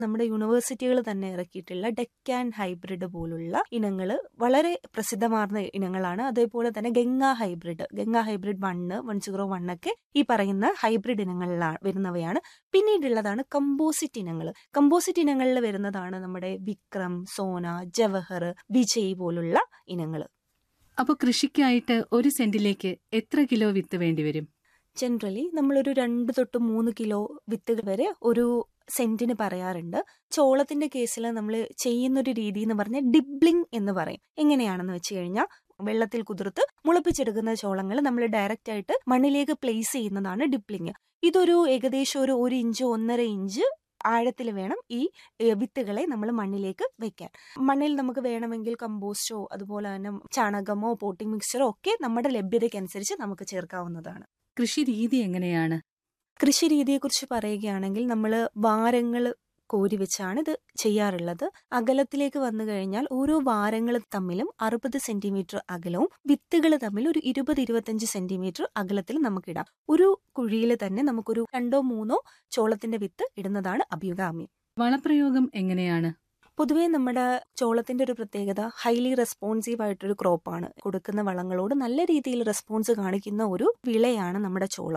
നമ്മുടെ യൂണിവേഴ്സിറ്റികൾ തന്നെ ഇറക്കിയിട്ടുള്ള ഡെക്കാൻ ഹൈബ്രിഡ് പോലുള്ള ഇനങ്ങൾ വളരെ പ്രസിദ്ധമാർന്ന ഇനങ്ങളാണ് അതേപോലെ തന്നെ Ganga hybrid Ganga hybrid one one zero വണ്ണൊക്കെ ഈ പറയുന്ന ഹൈബ്രിഡ് ഇനങ്ങളിലാണ് വരുന്നവയാണ് പിന്നീടുള്ളതാണ് കമ്പോസിറ്റ് ഇനങ്ങൾ കമ്പോസിറ്റ് ഇനങ്ങളിൽ വരുന്നതാണ് നമ്മുടെ വിക്രം സോന ജവഹർ വിജയ് പോലുള്ള ഇനങ്ങൾ അപ്പോൾ കൃഷിക്കായിട്ട് ഒരു സെന്റിലേക്ക് എത്ര കിലോ വിത്ത് വേണ്ടിവരും ജനറലി നമ്മളൊരു രണ്ട് തൊട്ട് മൂന്ന് കിലോ വിത്തുകൾ വരെ ഒരു സെന്റിന് പറയാറുണ്ട് ചോളത്തിന്റെ കേസിൽ നമ്മൾ ചെയ്യുന്നൊരു രീതി എന്ന് പറഞ്ഞാൽ ഡിബ്ലിംഗ് എന്ന് പറയും എങ്ങനെയാണെന്ന് വെച്ച് കഴിഞ്ഞാൽ വെള്ളത്തിൽ കുതിർത്ത് മുളപ്പിച്ചെടുക്കുന്ന ചോളങ്ങൾ നമ്മൾ ഡയറക്റ്റ് ആയിട്ട് മണ്ണിലേക്ക് പ്ലേസ് ചെയ്യുന്നതാണ് ഡിപ്ലിംഗ് ഇതൊരു ഏകദേശം ഒരു ഒരു ഇഞ്ച് ഒന്നര ഇഞ്ച് ആഴത്തിൽ വേണം ഈ ഏഹ്, വിത്തുകളെ നമ്മൾ മണ്ണിലേക്ക് വെക്കാൻ മണ്ണിൽ നമുക്ക് വേണമെങ്കിൽ കമ്പോസ്റ്റോ അതുപോലെ തന്നെ ചാണകമോ പോട്ടിംഗ് മിക്സ്ചറോ ഒക്കെ നമ്മുടെ ലഭ്യതയ്ക്കനുസരിച്ച് നമുക്ക് ചേർക്കാവുന്നതാണ് കൃഷി രീതി എങ്ങനെയാണ് കൃഷി രീതിയെക്കുറിച്ച് പറയുകയാണെങ്കിൽ നമ്മൾ വാരങ്ങൾ കോരി വെച്ചാണ് ഇത് ചെയ്യാറുള്ളത് അകലത്തിലേക്ക് വന്നു കഴിഞ്ഞാൽ ഓരോ വാരങ്ങൾ തമ്മിലും അറുപത് സെന്റിമീറ്റർ അകലവും വിത്തുകൾ തമ്മിൽ ഒരു ഇരുപത് ഇരുപത്തഞ്ച് സെന്റിമീറ്റർ അകലത്തിൽ നമുക്കിടാം ഒരു കുഴിയിൽ തന്നെ നമുക്കൊരു രണ്ടോ മൂന്നോ ചോളത്തിന്റെ വിത്ത് ഇടുന്നതാണ് അഭികാമ്യം വളപ്രയോഗം എങ്ങനെയാണ് പൊതുവേ നമ്മുടെ ചോളത്തിന്റെ ഒരു പ്രത്യേകത ഹൈലി റെസ്പോൺസീവ് ആയിട്ടൊരു ക്രോപ്പാണ് കൊടുക്കുന്ന വളങ്ങളോട് നല്ല രീതിയിൽ റെസ്പോൺസ് കാണിക്കുന്ന ഒരു വിളയാണ് നമ്മുടെ ചോളം